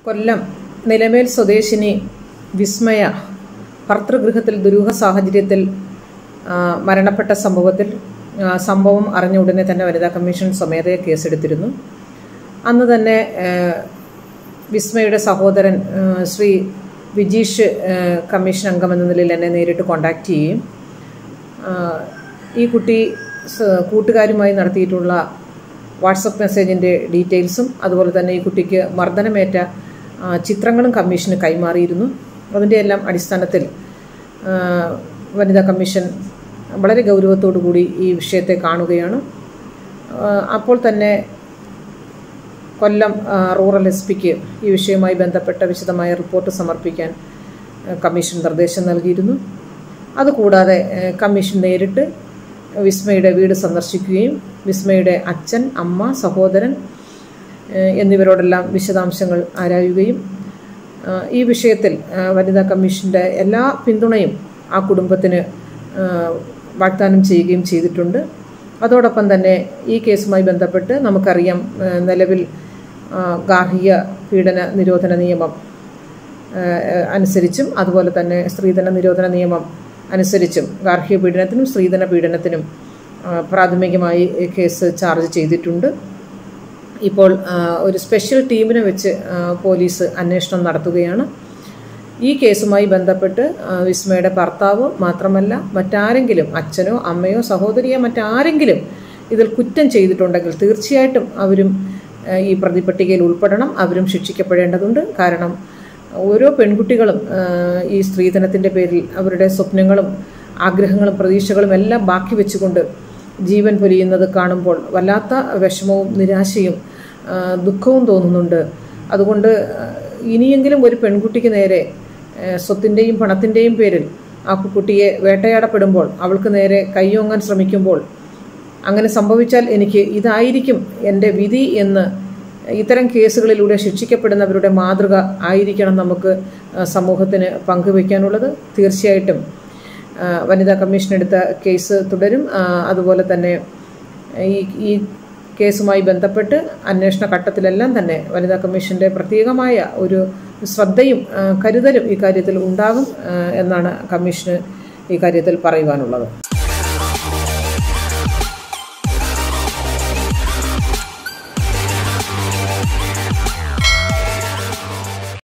കൊല്ലം നിലമേൽ സ്വദേശിനി വിസ്മയ ഭർതൃഗൃഹത്തിൽ ദുരൂഹ സാഹചര്യത്തിൽ ആ, മരണപ്പെട്ട സംഭവത്തിൽ ആ, സംഭവം അറിഞ്ഞ ഉടനെ തന്നെ വനിതാ കമ്മീഷൻ സ്വമേധയെ കേസെടുത്തിരുന്നു അന്ന് തന്നെ ആ, വിസ്മയുടെ സഹോദരൻ ആ, ശ്രീ വിജീഷ് ആ, കമ്മീഷൻ അംഗം എന്ന നിലയിൽ എന്നെ നേരിട്ട് കോണ്ടാക്ട് ചെയ്യുകയും ആ, ഈ കുട്ടി സ- കൂട്ടുകാരുമായി നടത്തിയിട്ടുള്ള വാട്സപ്പ് മെസ്സേജിൻ്റെ ഡീറ്റെയിൽസും അതുപോലെ തന്നെ ഈ കുട്ടിക്ക് മർദ്ദനമേറ്റ ആ, ചിത്രങ്ങളും കമ്മീഷന് കൈമാറിയിരുന്നു അതിൻ്റെ എല്ലാം അടിസ്ഥാനത്തിൽ ആ, വനിതാ കമ്മീഷൻ വളരെ ഗൗരവത്തോടു കൂടി ഈ വിഷയത്തെ കാണുകയാണ് ആ, അപ്പോൾ തന്നെ കൊല്ലം ആ, റൂറൽ എസ് പിക്ക് ഈ വിഷയവുമായി ബന്ധപ്പെട്ട വിശദമായ റിപ്പോർട്ട് സമർപ്പിക്കാൻ ആ, കമ്മീഷൻ നിർദ്ദേശം നൽകിയിരുന്നു അതുകൂടാതെ ആ, കമ്മീഷൻ നേരിട്ട് വിസ്മയുടെ വീട് സന്ദർശിക്കുകയും വിസ്മയുടെ അച്ഛൻ അമ്മ സഹോദരൻ ആ, എന്നിവരോടെല്ലാം വിശദാംശങ്ങൾ ആരായുകയും ആ, ഈ വിഷയത്തിൽ ആ, വനിതാ കമ്മീഷൻ്റെ എല്ലാ പിന്തുണയും ആ കുടുംബത്തിന് ആ, വാഗ്ദാനം ചെയ്യുകയും ചെയ്തിട്ടുണ്ട് അതോടൊപ്പം തന്നെ ഈ കേസുമായി ബന്ധപ്പെട്ട് നമുക്കറിയാം ആ, നിലവിൽ ആ, ഗാർഹിക പീഡന നിരോധന നിയമം ആ, അനുസരിച്ചും അതുപോലെ തന്നെ സ്ത്രീധന നിരോധന നിയമം അനുസരിച്ചും ഗാർഹിക പീഡനത്തിനും സ്ത്രീധന പീഡനത്തിനും ആ, പ്രാഥമികമായി ഈ കേസ് ചാർജ് ചെയ്തിട്ടുണ്ട് ഇപ്പോൾ ആ, ഒരു സ്പെഷ്യൽ ടീമിനെ വെച്ച് ആ, പോലീസ് അന്വേഷണം നടത്തുകയാണ് ഈ കേസുമായി ബന്ധപ്പെട്ട് ആ, വിസ്മയുടെ ഭർത്താവ് മാത്രമല്ല മറ്റാരെങ്കിലും അച്ഛനോ അമ്മയോ സഹോദരിയോ മറ്റാരെങ്കിലും ഇതിൽ കുറ്റം ചെയ്തിട്ടുണ്ടെങ്കിൽ തീർച്ചയായിട്ടും അവരും ആ, ഈ പ്രതിപട്ടികയിൽ ഉൾപ്പെടണം അവരും ശിക്ഷിക്കപ്പെടേണ്ടതുണ്ട് കാരണം ഓരോ പെൺകുട്ടികളും ആ, ഈ സ്ത്രീധനത്തിൻ്റെ പേരിൽ അവരുടെ സ്വപ്നങ്ങളും ആഗ്രഹങ്ങളും പ്രതീക്ഷകളും എല്ലാം ബാക്കി വെച്ചുകൊണ്ട് ജീവൻ പൊലിയുന്നത് കാണുമ്പോൾ വല്ലാത്ത വിഷമവും നിരാശയും ആ, ദുഃഖവും തോന്നുന്നുണ്ട് അതുകൊണ്ട് ആ, ഇനിയെങ്കിലും ഒരു പെൺകുട്ടിക്ക് നേരെ ആ, സ്വത്തിൻ്റെയും പണത്തിൻ്റെയും പേരിൽ ആ കുട്ടിയെ വേട്ടയാടപ്പെടുമ്പോൾ അവൾക്ക് നേരെ കൈയോങ്ങാൻ ശ്രമിക്കുമ്പോൾ അങ്ങനെ സംഭവിച്ചാൽ എനിക്ക് ഇതായിരിക്കും എൻ്റെ വിധി എന്ന് ഇത്തരം കേസുകളിലൂടെ ശിക്ഷിക്കപ്പെടുന്നവരുടെ മാതൃക ആയിരിക്കണം നമുക്ക് ആ, സമൂഹത്തിന് പങ്കുവയ്ക്കാനുള്ളത് തീർച്ചയായിട്ടും ആ, വനിതാ കമ്മീഷൻ എടുത്ത കേസ് തുടരും ആ, അതുപോലെ തന്നെ ഈ ഈ കേസുമായി ബന്ധപ്പെട്ട് അന്വേഷണ ഘട്ടത്തിലെല്ലാം തന്നെ വനിതാ കമ്മീഷൻ്റെ പ്രത്യേകമായ ഒരു ശ്രദ്ധയും ആ, കരുതലും ഈ കാര്യത്തിൽ ഉണ്ടാകും ആ, എന്നാണ് കമ്മീഷന് ഈ കാര്യത്തിൽ പറയുവാനുള്ളത്